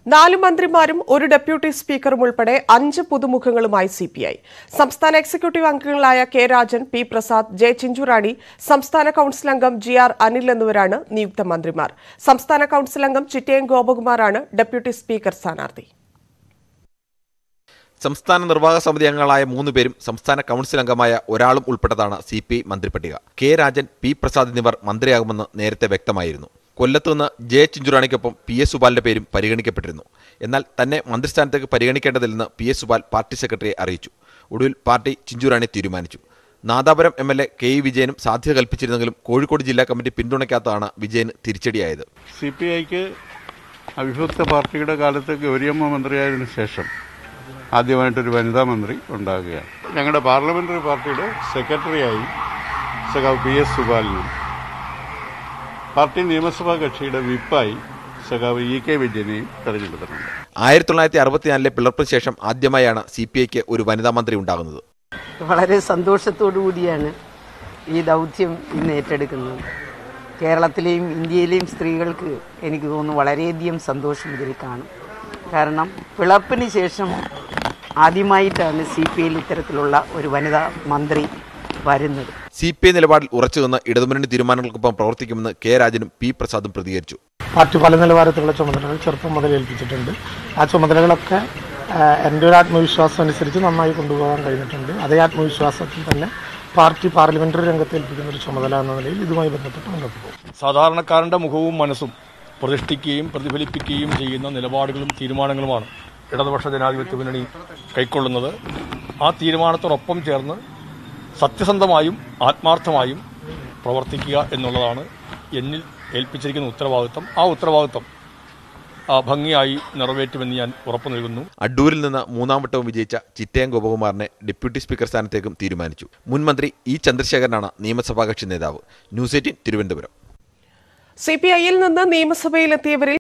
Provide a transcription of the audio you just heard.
നാല് മന്ത്രിമാരും ഒരു ഡെപ്യൂട്ടി സ്പീക്കറും ഉൾപ്പെടെ അഞ്ച് പുതുമുഖങ്ങളുമായി സി പി ഐ സംസ്ഥാന എക്സിക്യൂട്ടീവ് അംഗങ്ങളായ K Rajan P Prasad J Chinchurani സംസ്ഥാന കൌൺസിൽ അംഗം ജി ആർ അനിൽ എന്നിവരാണ് നിയുക്ത മന്ത്രിമാർ സംസ്ഥാന കൌൺസിൽ അംഗം ചിറ്റയം ഗോപകുമാറാണ് ഡെപ്യൂട്ടി സ്പീക്കർ സ്ഥാനാർത്ഥി സംസ്ഥാന നിർവാഹക സമിതി അംഗങ്ങളായ മൂന്ന് പേരും സംസ്ഥാന കൗൺസിൽ അംഗമായ ഒരാളും ഉൾപ്പെട്ടതാണ് സി പി ഐ മന്ത്രിപ്പട്ടിക കെ രാജൻ പി പ്രസാദ് എന്നിവർ മന്ത്രിയാകുമെന്ന് നേരത്തെ വ്യക്തമായിരുന്നു കൊല്ലത്ത് നിന്ന് ജെ ചിഞ്ചുറാണിക്കൊപ്പം പി എസ് സുബാലിന്റെ പേരും പരിഗണിക്കപ്പെട്ടിരുന്നു എന്നാൽ തന്നെ മന്ത്രിസ്ഥാനത്തേക്ക് പരിഗണിക്കേണ്ടതില്ലെന്ന് പി എസ് സുബാൽ പാർട്ടി സെക്രട്ടറിയെ അറിയിച്ചു ഒടുവിൽ പാർട്ടി ചിഞ്ചുറാണി തീരുമാനിച്ചു Nadapuram M L A K E വിജയനും സാധ്യത കൽപ്പിച്ചിരുന്നെങ്കിലും കോഴിക്കോട് ജില്ലാ കമ്മിറ്റി പിന്തുണയ്ക്കാത്തതാണ് വിജയന് തിരിച്ചടിയായത് സി പി ഐക്ക് അവിഭക്ത പാർട്ടിയുടെ കാലത്ത് ഗൗരിയമ്മ മന്ത്രിയായതിനു ശേഷം ആദ്യമായിട്ടൊരു വനിതാ മന്ത്രി ഉണ്ടാകുകയാണ് ഞങ്ങളുടെ പാർലമെന്ററി പാർട്ടിയുടെ സെക്രട്ടറിയായി സഖാവ് പി എസ് സുബാലിനും പാർട്ടി നിയമസഭാ കക്ഷിയുടെ വിപ്പായി സഖാവ് ഇ കെ വിജയനെയും തെരഞ്ഞെടുത്തിട്ടുണ്ട് ആയിരത്തി തൊള്ളായിരത്തി അറുപത്തിനാലിലെ പിളർപ്പിന് ശേഷം ആദ്യമായാണ് സി പി ഐക്ക് ഒരു വനിതാ മന്ത്രി ഉണ്ടാകുന്നത് വളരെ സന്തോഷത്തോടു കൂടിയാണ് ഈ ദൗത്യം ഇന്ന് ഏറ്റെടുക്കുന്നത് കേരളത്തിലെയും ഇന്ത്യയിലെയും സ്ത്രീകൾക്ക് എനിക്ക് തോന്നുന്നു വളരെയധികം സന്തോഷം ഇതിൽ കാണും കാരണം പിളർപ്പിന് ശേഷം ആദ്യമായിട്ടാണ് സി പി ഐയിൽ ഇത്തരത്തിലുള്ള ഒരു വനിതാ മന്ത്രി വരുന്നത് സി പി ഐ നിലപാടിൽ ഉറച്ചുനിന്ന് ഇടതുമുന്നണി തീരുമാനങ്ങൾക്കൊപ്പം പ്രവർത്തിക്കുമെന്ന് കെ രാജനും പി പ്രസാദും പ്രതികരിച്ചു പാർട്ടി പല നിലവാരത്തിലുള്ള ചുമതലകൾ ചെറുപ്പം മുതൽ ഏൽപ്പിച്ചിട്ടുണ്ട് ആ ചുമതലകളൊക്കെ ആ, എൻ്റെ ഒരു ആത്മവിശ്വാസം അനുസരിച്ച് നന്നായി കൊണ്ടുപോകാൻ കഴിഞ്ഞിട്ടുണ്ട് അതേ ആത്മവിശ്വാസത്തിൽ തന്നെ പാർട്ടി പാർലമെന്ററി രംഗത്ത് ഏൽപ്പിക്കുന്ന ഒരു ചുമതല എന്ന നിലയിൽ ഇതുമായി ബന്ധപ്പെട്ട് മുന്നോട്ട് പോകും സാധാരണക്കാരൻ്റെ മുഖവും മനസ്സും പ്രതിഷ്ഠിക്കുകയും പ്രതിഫലിപ്പിക്കുകയും ചെയ്യുന്ന നിലപാടുകളും തീരുമാനങ്ങളുമാണ് ഇടതുപക്ഷ ജനാധിപത്യ മുന്നണി കൈക്കൊള്ളുന്നത് ആ തീരുമാനത്തോടൊപ്പം ചേർന്ന് സത്യസന്ധമായും ആത്മാർത്ഥമായും പ്രവർത്തിക്കുക എന്നുള്ളതാണ് എന്നിൽ ഏൽപ്പിച്ചിരിക്കുന്ന ഉത്തരവാദിത്വം ആ ഉത്തരവാദിത്വം ആ, ഭംഗിയായി നിറവേറ്റുമെന്ന് ഞാൻ ഉറപ്പു നൽകുന്നു അഡ്ഡൂരിൽ നിന്ന് മൂന്നാം വട്ടവും വിജയിച്ച ചിറ്റയം ഗോപകുമാറിനെ ഡെപ്യൂട്ടി സ്പീക്കർ സ്ഥാനത്തേക്കും തീരുമാനിച്ചു മുൻ മന്ത്രി ഇ ചന്ദ്രശേഖരനാണ് നിയമസഭാ കക്ഷി നേതാവ് news eighteen Thiruvananthapuram C P ഐയിൽ നിന്ന് നിയമസഭയിലെത്തിയവരിൽ